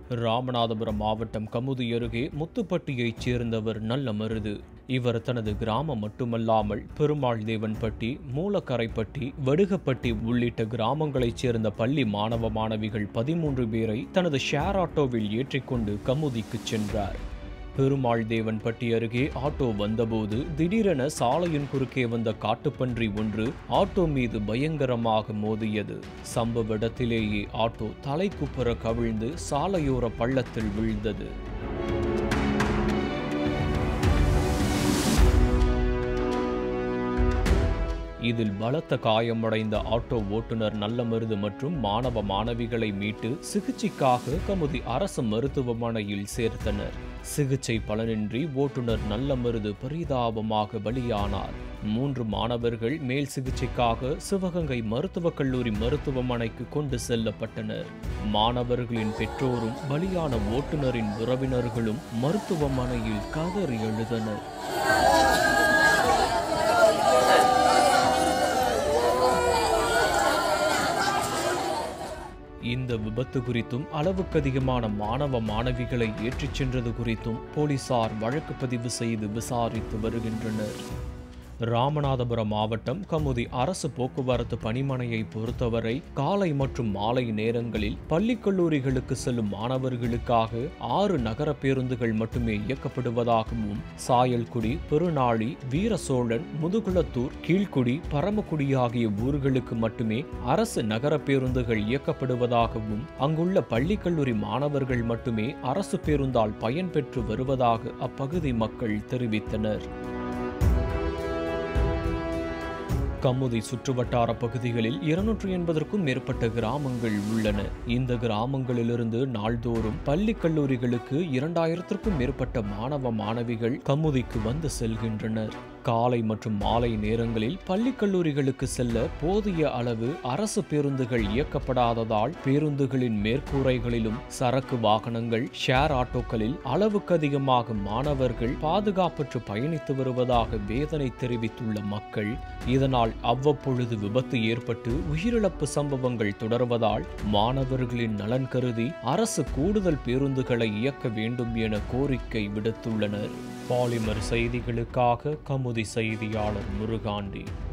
ராமநாதபுரம் மாவட்டம் கமுதி அருகே முத்துப்பட்டியைச் சேர்ந்தவர் நல்ல மருது இவர் தனது கிராமம் மட்டுமல்லாமல் பெருமாள் தேவன்பட்டி மூலக்கரைப்பட்டி வடுகப்பட்டி உள்ளிட்ட கிராமங்களைச் சேர்ந்த பள்ளி மாணவ மாணவிகள் பதிமூன்று பேரை தனது ஷேர் ஆட்டோவில் ஏற்றிக்கொண்டு கமுதிக்கு சென்றார் பெருமாள் தேவன்பட்டி அருகே ஆட்டோ வந்தபோது திடீரென சாலையின் குறுக்கே வந்த காட்டுப்பன்றி ஒன்று ஆட்டோ மீது பயங்கரமாக மோதியது சம்பவ இடத்திலேயே ஆட்டோ தலைக்குப்புற கவிழ்ந்து சாலையோர பள்ளத்தில் வீழ்ந்தது இதில் பலத்த காயமடைந்த ஆட்டோ ஓட்டுநர் நல்லமருது மற்றும் மாணவ மாணவிகளை மீட்டு சிகிச்சைக்காக கமுதி அரசு மருத்துவமனையில் சேர்த்தனர் சிகிச்சை பலனின்றி ஓட்டுநர் நல்லமருது பரிதாபமாக பலியானார் மூன்று மாணவர்கள் மேல் சிகிச்சைக்காக சிவகங்கை மருத்துவக் கல்லூரி மருத்துவமனைக்கு கொண்டு செல்லப்பட்டனர் மாணவர்களின் பெற்றோரும் பலியான ஓட்டுநரின் உறவினர்களும் மருத்துவமனையில் கதறி எழுதனர் இந்த விபத்து குறித்தும் அளவுக்கு அதிகமான மாணவ மாணவிகளை ஏற்றிச் சென்றது குறித்தும் போலீசார் வழக்கு பதிவு செய்து விசாரித்து வருகின்றனர் ராமநாதபுரம் மாவட்டம் கமுதி அரசு போக்குவரத்து பணிமனையை பொறுத்தவரை காலை மற்றும் மாலை நேரங்களில் பள்ளி கல்லூரிகளுக்கு செல்லும் மாணவர்களுக்காக ஆறு நகர பேருந்துகள் மட்டுமே இயக்கப்படுவதாகவும் சாயல்குடி பெருநாளி வீரசோழன் முதுகுளத்தூர் கீழ்குடி பரமக்குடி ஆகிய ஊர்களுக்கு மட்டுமே அரசு நகர பேருந்துகள் இயக்கப்படுவதாகவும் அங்குள்ள பள்ளி கல்லூரி மாணவர்கள் மட்டுமே அரசு பேருந்தால் பயன்பெற்று வருவதாக அப்பகுதி மக்கள் தெரிவித்தனர் கமுதி சுற்றுவட்டார பகுதிகளில் இருநூற்று எண்பதற்கும் மேற்பட்ட கிராமங்கள் உள்ளன இந்த கிராமங்களிலிருந்து நாள்தோறும் பள்ளி கல்லூரிகளுக்கு இரண்டாயிரத்திற்கும் மேற்பட்ட மாணவ மாணவிகள் கமுதிக்கு வந்து செல்கின்றனர் காலை மற்றும் மாலை நேரங்களில் பள்ளி கல்லூரிகளுக்கு செல்ல போதிய அளவு அரசு பேருந்துகள் இயக்கப்படாததால் பேருந்துகளின் மேற்கூரைகளிலும் சரக்கு வாகனங்கள் ஷேர் ஆட்டோக்களில் அளவுக்கு அதிகமாக மாணவர்கள் பாதுகாப்பற்று பயணித்து வருவதாக வேதனை தெரிவித்துள்ள மக்கள் இதனால் அவ்வப்பொழுது விபத்து ஏற்பட்டு உயிரிழப்பு சம்பவங்கள் தொடர்வதால் மாணவர்களின் நலன் கருதி அரசு கூடுதல் பேருந்துகளை இயக்க வேண்டும் என கோரிக்கை விடுத்துள்ளனர் பாலிமர் செய்திகளுக்காக கமுதி செய்தியாளர் முருகாண்டி